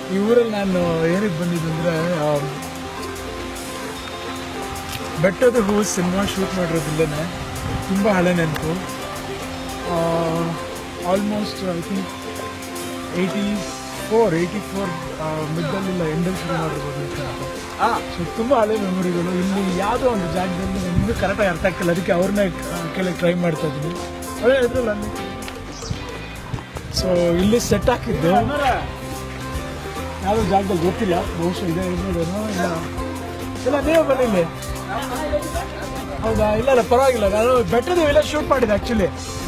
ಈ ಊರಲ್ಲಿ ನಾನು ಏನಕ್ಕೆ ಬಂದಿದ್ದು ಅಂದರೆ ಬೆಟ್ಟದ ಹೂವು ಸಿನಿಮಾ ಶೂಟ್ ಮಾಡಿರೋದಿಲ್ಲೇ ತುಂಬ ಹಳೆ ನೆನಪು almost I think eighty four eighty four ಮಿಡ್ಡಲ್ಲಿಲ್ಲ ಎಂಡಲ್ಲಿ ಶುರು ಮಾಡಿರ್ಬೋದು ಸೊ ತುಂಬ ಹಳೆ ಮೆಮೊರಿಗಳು ಇಲ್ಲಿ ಯಾವುದೋ ಒಂದು ಜಾಗದಲ್ಲಿ ನನಗೂ ಕರೆಕ್ಟಾಗಿ ಅರ್ಥ ಆಗ್ತಿಲ್ಲ ಅದಕ್ಕೆ ಅವ್ರನ್ನೇ ಕೇಳಕ್ಕೆ ಟ್ರೈ ಮಾಡ್ತಾ ಇದ್ದೀನಿ ಅವರೇ ಹೇಳಿದ್ರಲ್ಲ ಅಲ್ಲಿ ಸೊ ಇಲ್ಲಿ ಸೆಟ್ ಹಾಕಿದ್ದು ಯಾವುದೋ ಜಾಗದಲ್ಲಿ ಗೊತ್ತಿಲ್ಲ ಬಹುಶಃ ಇದೆ ಇರ್ಬೋದೇನೋ ಇಲ್ಲ ಇಲ್ಲ ನೀವೇ ಬನ್ನಿ ಇಲ್ಲಿ ಹೌದಾ ಇಲ್ಲ ಇಲ್ಲ ಪರವಾಗಿಲ್ಲ ನಾನು ಬೆಟ್ಟದ ಇಲ್ಲ ಶೂಟ್ ಮಾಡಿದೆ ಆ್ಯಕ್ಚುಲಿ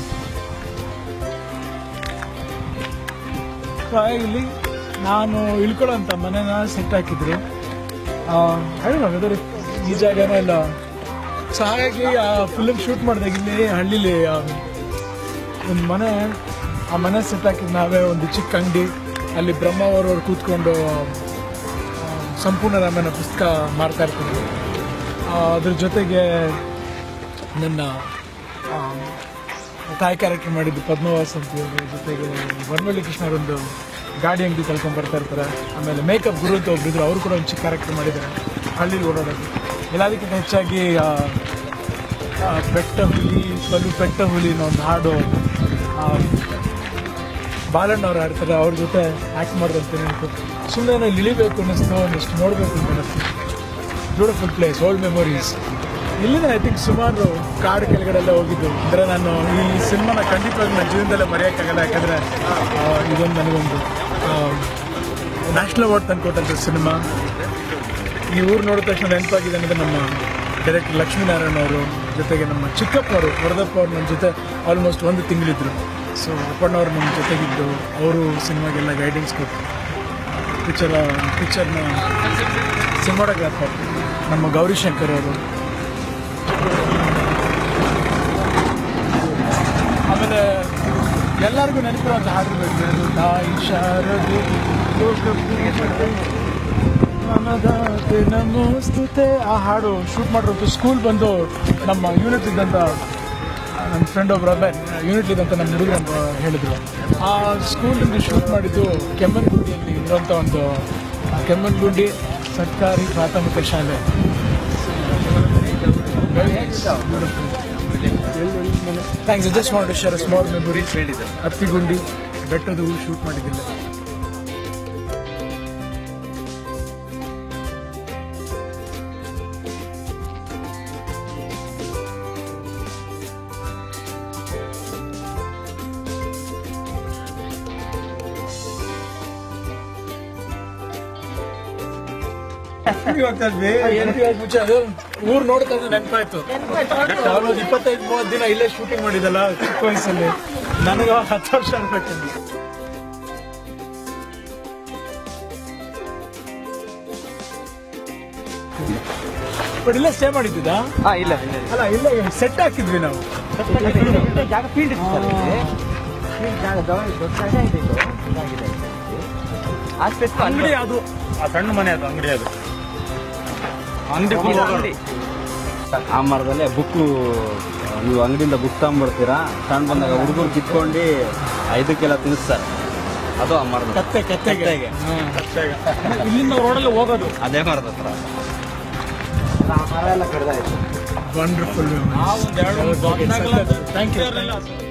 ಇಲ್ಲಿ ನಾನು ಇಳ್ಕೊಳ್ಳೋಂಥ ಮನೆನ ಸೆಟ್ ಹಾಕಿದ್ರು ಹೇಳೋಣ ವೆದರ್ ಈ ಜಾಗನೋ ಇಲ್ಲ ಸೊ ಹಾಗಾಗಿ ಆ ಫಿಲ್ಮ್ ಶೂಟ್ ಮಾಡಿದಾಗ ಇಲ್ಲಿ ಹಳ್ಳಿಲಿ ಒಂದು ಮನೆ ಆ ಮನೆ ಸೆಟ್ ಹಾಕಿದ್ ನಾವೇ ಒಂದು ಚಿಕ್ಕ ಅಂಗಡಿ ಅಲ್ಲಿ ಬ್ರಹ್ಮ ಅವರವ್ರು ಕೂತ್ಕೊಂಡು ಆ, ಸಂಪೂರ್ಣ ರಾಮಾಯಣ ಪುಸ್ತಕ ಮಾರ್ತಾ ಇರ್ತಾರೆ ಆ, ಅದ್ರ ಜೊತೆಗೆ ನನ್ನ ಆ, ತಾಯಿ ಕ್ಯಾರೆಕ್ಟರ್ ಮಾಡಿದ್ದು ಪದ್ಮವಾಸ್ ಅಂತ ಹೇಳಿ ಜೊತೆಗೆ ವನವಳ್ಳಿ ಕೃಷ್ಣರೊಂದು ಗಾಡಿ ಅಂಗಡಿ ಕಳ್ಕೊಂಡ್ ಬರ್ತಾ ಇರ್ತಾರೆ ಆಮೇಲೆ ಮೇಕಪ್ ಗುರು ಅಂತ ಒಬ್ರಿದ್ರು ಅವರು ಕೂಡ ಒಂದು ಚಿಕ್ಕ ಕ್ಯಾರೆಕ್ಟರ್ ಮಾಡಿದ್ದಾರೆ ಹಳ್ಳಿಲಿ ಓಡಾಡೋದು ಎಲ್ಲದಕ್ಕಿಂತ ಹೆಚ್ಚಾಗಿ ಆ, ಆ, ಬೆಟ್ಟ ಹುಲಿ ಕಲ್ಲು ಬೆಟ್ಟ ಹುಲಿ ಅನ್ನೋ ಒಂದು ಹಾಡು ಆ, ಬಾಲಣ್ಣವ್ರು ಆಡ್ತಾರೆ ಅವ್ರ ಜೊತೆ ಆ್ಯಕ್ಟ್ ಮಾಡೋದಂತ ನೆನಪು ಸುಮ್ಮನೆ ಇಲ್ಲಿ ಇಳಿಬೇಕು ಅನ್ನಿಸ್ತು ಒಂದಿಷ್ಟು ನೋಡಬೇಕು ಅಂತ ಅನ್ನಿಸ್ತು ಬ್ಯೂಟಿಫುಲ್ ಪ್ಲೇಸ್ ಓಲ್ಡ್ ಮೆಮೊರೀಸ್ ಇಲ್ಲಿಂದ ಐ ಥಿಂಕ್ ಸುಮಾರು ಕಾಡು ಕೆಳಗಡೆಲ್ಲ ಹೋಗಿದ್ದು ಅಂದರೆ ನಾನು ಈ ಸಿನಿಮಾನ ಖಂಡಿತವಾಗಿ ನನ್ನ ಜೀವನದಲ್ಲೇ ಮರೆಯೋಕ್ಕಾಗಲ್ಲ ಯಾಕಂದರೆ ಇದೊಂದು ನನಗೊಂದು ನ್ಯಾಷನಲ್ ಅವಾರ್ಡ್ ತಂದ್ಕೊಟ್ಟಂಥ ಸಿನಿಮಾ ಈ ಊರು ನೋಡಿದ ತಕ್ಷಣ ನೆನಪಾಗಿದೆ ಅಂದರೆ ನಮ್ಮ ಡೈರೆಕ್ಟರ್ ಲಕ್ಷ್ಮೀನಾರಾಯಣ ಅವರು ಜೊತೆಗೆ ನಮ್ಮ ಚಿಕ್ಕಪ್ಪ ಅವರು ವರದಪ್ಪ ಅವರು ನಮ್ಮ ಜೊತೆ ಆಲ್ಮೋಸ್ಟ್ ಒಂದು ತಿಂಗಳಿದ್ರು ಸೊ ಅಪ್ಪಣ್ಣವ್ರು ನಮ್ಮ ಜೊತೆಗಿದ್ದು ಅವರು ಸಿನಿಮಾಗೆಲ್ಲ ಗೈಡೆನ್ಸ್ ಕೊಟ್ಟು ಪಿಕ್ಚರ್ ಪಿಕ್ಚರ್ನ ಸಿನಿಮಾಟೋಗ್ರಾಫರ್ ನಮ್ಮ ಗೌರಿಶಂಕರ್ ಅವರು ಆಮೇಲೆ ಎಲ್ಲರಿಗೂ ನೆನಪಿರುವಂಥ ಹಾಡು ಬೇಕು ಅದು ತಾಯಿ ಶಾರದೆ ಲೋಕಪೂಜೆ, ಅನ್ನದಾತೆ ನಮೋಸ್ತುತೆ ಆ ಹಾಡು ಶೂಟ್ ಮಾಡಿರೋದು ಸ್ಕೂಲ್ ಬಂದು ನಮ್ಮ ಯೂನಿಟ್ ಇದ್ದಂಥ ನನ್ನ ಫ್ರೆಂಡ್ ಒಬ್ಬರು ಯೂನಿಟ್ ಇದ್ದಂಥ ನಮ್ಮ ಹುಡುಗರು ಅಂತ ಹೇಳಿದ್ರು ಆ ಸ್ಕೂಲಿಂದ ಶೂಟ್ ಮಾಡಿದ್ದು ಕೆಮ್ಮನ್ಗುಂಡಿಯಲ್ಲಿ ಇರುವಂಥ ಒಂದು ಆ ಕೆಮ್ಮನ್ಗುಂಡಿ ಸರ್ಕಾರಿ ಪ್ರಾಥಮಿಕ ಶಾಲೆ thanks just want to share small memory Hattigundi ಬೆಟ್ಟದ ಹೂ ಶೂಟ್ ಮಾಡಿದ್ದಿಲ್ಲ ಮುಂಚೆ ಅದು ಊರ್ ನೋಡ್ತಾ ಇದ್ರೆ ನೆನಪಾಯ್ತು ಒಂದು ಇಪ್ಪತ್ತೈದು ಮೂವತ್ತು ದಿನ ಇಲ್ಲೇ ಶೂಟಿಂಗ್ ಮಾಡಿದಲ್ಲ ಚಿಕ್ಕ ವಯಸ್ಸಲ್ಲಿ ನನಗೆ ಹತ್ತು ವರ್ಷ ಅನ್ಬೇಕು ಬಟ್ ಇಲ್ಲೇ ಸ್ಟೇ ಮಾಡಿದ್ದ ಹಾ ಇಲ್ಲ ಇಲ್ಲ ಅಲ್ಲ ಇಲ್ಲೇ ಸೆಟ್ ಹಾಕಿದ್ವಿ ನಾವು ಇಲ್ಲ. ಜಾಗ ಫೀಲ್ಡ್ ಇತ್ತು ಸರ್ ಇಲ್ಲಿ. Field ಜಾಗ ದೊಡ್ಡ ದೊಡ್ಡ ಜಾಗ ಇದೆ ಇದು. ಇದಾಗಿದೆ. ಆ ಸ್ಪೇಸ್ ಅಂಗಡಿ ಅದು ಆ ಸಣ್ಣ ಮನೆ ಅದು ಅಂಗಡಿ ಅದು ಅಂಗಡಿ ಅಂಗಡಿ ಆ ಮರದಲ್ಲೇ ಬುಕ್ಕು ನೀವು ಅಂಗಡಿಯಿಂದ ಬುಕ್ ತಗೊಂಡ್ಬರ್ತೀರಾ ತಗೊಂಡ್ ಬಂದಾಗ ಹುಡುಗರು ಕಿತ್ಕೊಂಡು ಐದಕ್ಕೆಲ್ಲ ತಿನ್ನಿಸ್ತಾರೆ ಅದು ಆ ಮರದ ಕತ್ತೆ ಕತ್ತೆಗೆ ಕತ್ತೆಗೆ. ಇಲ್ಲಿಂದ ರೋಡಲ್ಲಿ ಹೋಗೋದು ಅದೇ ಮರದ ಹತ್ರ ಆ ಮರ ಎಲ್ಲ ಕಡ್ದಾಯ್ತು ವಂಡರ್ಫುಲ್ ಥ್ಯಾಂಕ್ ಯು